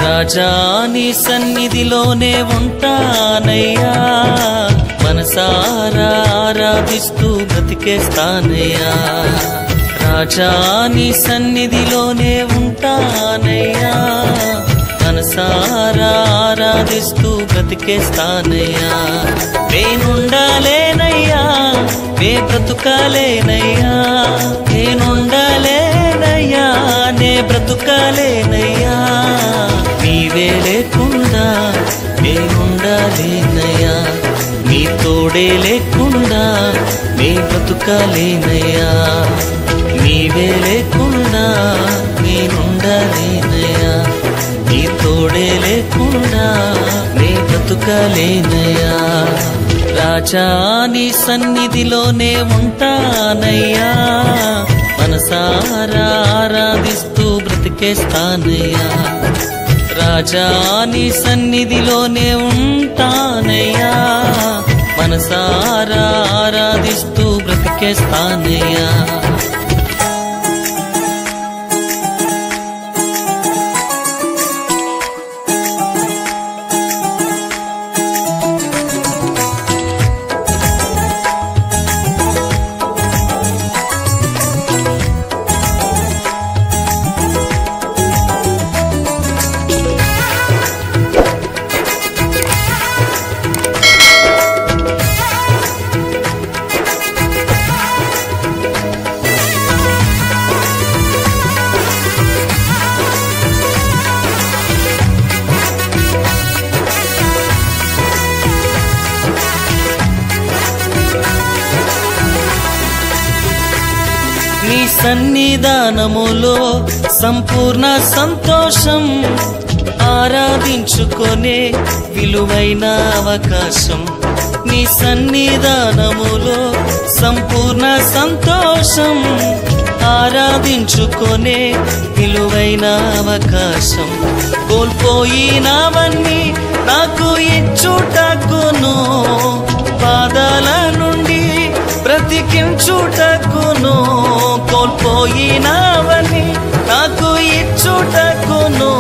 రాజా నీ సన్నిధిలోనే ఉంటానయ్యా మనసారా ఆరాధిస్తూ బ్రతికేస్తానయ్యా రాజా నీ సన్నిధిలోనే ఉంటానయ్యా మనసారా ఆరాధిస్తూ బ్రతికేస్తానయ్యా నేనుండాలేనయ్యా నే బ్రతుకాలేనయ్యా నేనుండాలేనయ్యా నే బ్రతుకాలేనయ్యా నీవే లేకుండా నేనుండాలేనయ్యా నీ తోడే లేకుండా నే బ్రతుకాలేనయ్యా నీవే లేకుండా నేనుండాలేనయ్యా నీ తోడే లేకుండా నే బ్రతుకాలేనయ్యా రాజా నీ సన్నిధిలోనే ఉంటానయ్యా మనసారా ఆరాధిస్తూ బ్రతికేస్తానయ్యా రాజా నీ సన్నిధిలోనే ఉంటానయ్యా మనసారా ఆరాధిస్తూ బ్రతికేస్తానయ్యా నీ సన్నిధానములో సంపూర్ణ సంతోషం ఆరాధించుకొనే విలువైన అవకాశం నీ సన్నిధానములో సంపూర్ణ సంతోషం ఆరాధించుకొనే విలువైన అవకాశం కోల్పోయినవన్నీ నాకు ఇచ్చుటకును పాదాల నుండి బ్రతికించుటకును కోల్పోయినవని నాకు ఇచ్చుటకును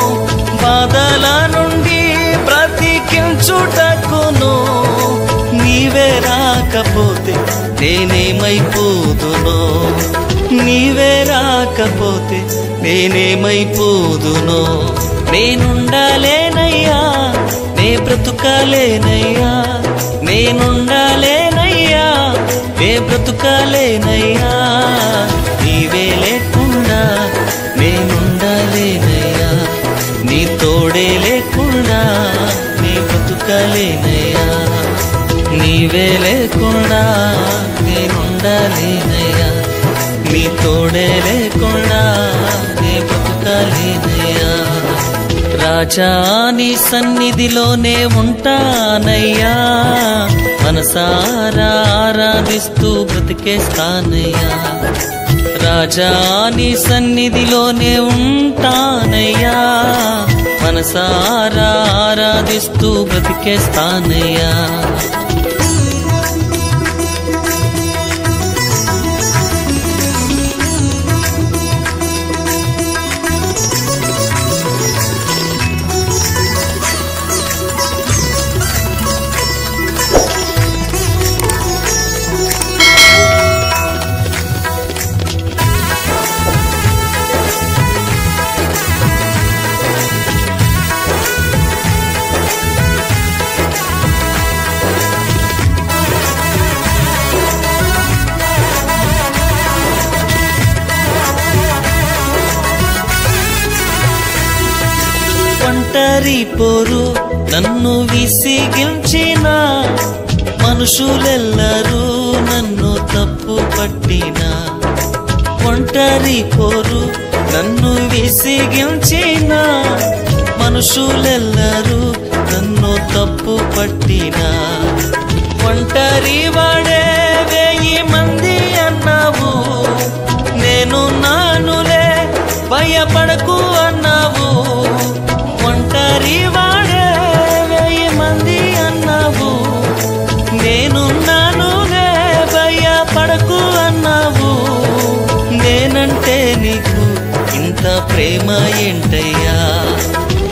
బాధల నుండి బ్రతికించుటకును నీవే రాకపోతే నేనేమైపోదునో నీవే రాకపోతే నేనేమైపోదునో నేనుండాలేనయ్యా నే బ్రతుకాలేనయ్యా నేనుండాలేనయ్యా నే బ్రతుకాలేనయ్యా నీవే లేకుండా నేనుండాలేనయ్యా నీ తోడే లేకుండా నీ బ్రతుకాలేనయ్యా నీవే లేకుండా నేనుండాలేనయ్యా నీ తోడే లేకుండా నే బ్రతుకాలేనయ్యా రాజా నీ సన్నిధిలోనే ఉంటానయ్యా మనసారా ఆరాధిస్తూ బ్రతికేస్తానయ్యా రాజా నీ సన్నిధిలోనే ఉంటానయ్యా మనసారా ఆరాధిస్తూ బ్రతికేస్తానయ్యా ఒంటరి పోరు నన్ను విసిగించిన మనుషులెల్లరూ నన్ను తప్పు పట్టిన ఒంటరి పోరు నన్ను విసిగించిన మనుషులెల్లరూ నన్ను తప్పు పట్టిన ఒంటరి వాడే వేయి మంది అన్నావు నేను నానులే భయపడకు అన్నావు ఒంటరి వాడే వెయ్యి మంది అన్నావు నేనున్నానులే భయపడకు అన్నావు నేనంటే నీకు ఇంత ప్రేమ ఏంటయ్యా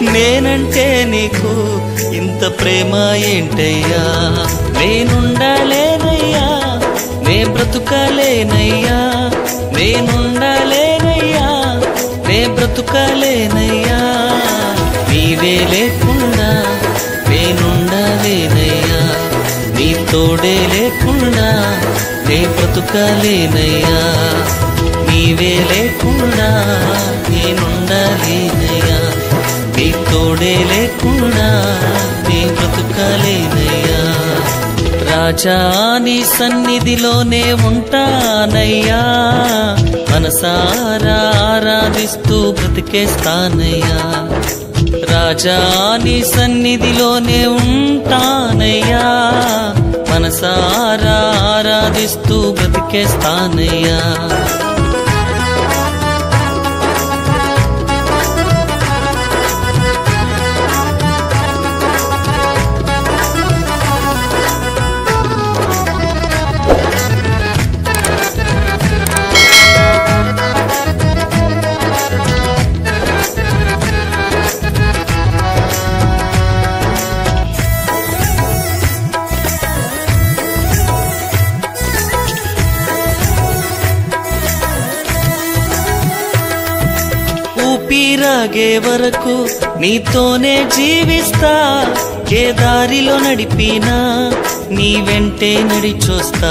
నేనంటే నీకు ఇంత ప్రేమ ఏంటయ్యా నేనుండలేనయ్యా నే బ్రతుకలేనయ్యా నేనుండలేనయ్యా నే బ్రతుకలేనయ్యా నీవే లేకుండా నేనుండలేనయ్యా నీ తోడే లేకుండా నే బ్రతుకలేనయ్యా నీవే లేకుండా నేనుండలేనయ్యా నీ తోడే లేకుండా నీ బ్రతుకలేనయ్యా రాజా నీ సన్నిధిలోనే ఉంటానయ్యా మనసారా ఆరాధిస్తూ బ్రతికేస్తానయ్యా రాజా నీ సన్నిధిలోనే ఉంటానయ్యా మనసారా ఆరాధిస్తూ బ్రతికేస్తానయ్యా ఊపిరాగే వరకు నీతోనే జీవిస్తా ఏ దారిలో నడిపినా నీ వెంటే నడిచొస్తా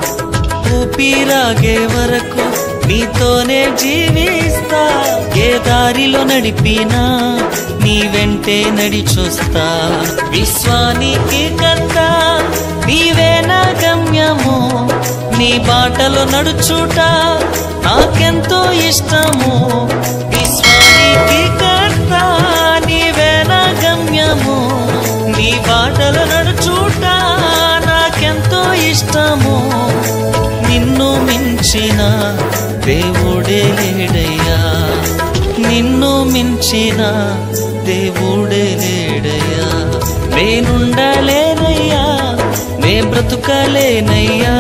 ఊపిరాగే వరకు నీతోనే జీవిస్తా ఏ దారిలో నడిపినా నీ వెంటే నడిచొస్తా విశ్వానికి కర్త నీవే నా గమ్యము నీ బాటలో నడుచుట నాకెంతో ఇష్టము విశ్వానికి కర్త నీవే నా గమ్యము నీ బాటలో నడుచుట నాకెంతో ఇష్టము నిన్ను మించిన దేవుడే లేడయ్యా నిన్ను మించిన దేవుడే లేడయ్యా నేనుండలేనయ్యా నే బ్రతుకలేనయ్యా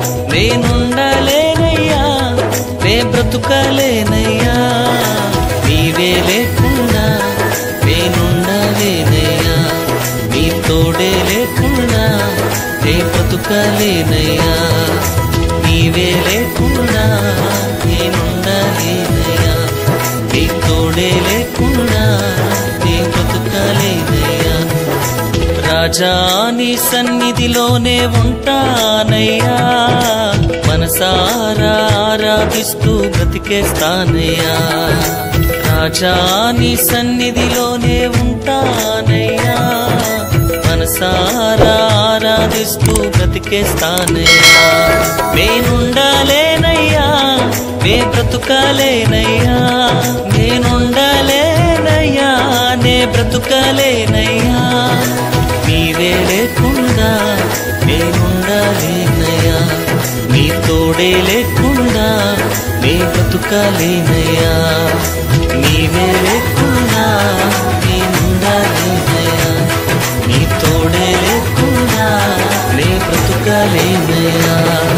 నేనుండలేనయ్యా నే బ్రతుకలేనయ్యా నీవే లేకుండా నేనుండలేనయ్యా నీ తోడే లేకుండా నే బ్రతుకలేనయ్యా నీవే లేకుండా నేనుండలేనయ్యా నీ తోడే లేకుండా నే బ్రతుకలేనయ్యా రాజా నీ సన్నిధిలోనే ఉంటానయ్యా మనసారా ఆరాధిస్తూ బ్రతికేస్తానయ్యా రాజా నీ సన్నిధిలోనే ఉంటానయ్యా మనసారా ఆరాధిస్తూ బ్రతికేస్తానయ్యా నేనుండాలేనయ్యా నే బ్రతుకాలేనయ్యా నేనుండాలేనయ్యా నే బ్రతుకాలేనయ్యా నీవే లేకుండా నేనుండాలేనయ్యా నీ తోడే లేకుండా నే బ్రతుకాలేనయ్యా నీవే లేకుండా నేనుండాలేనయ్యా నీ తోడే లేకుండా నే బ్రతుకాలేనయ్యా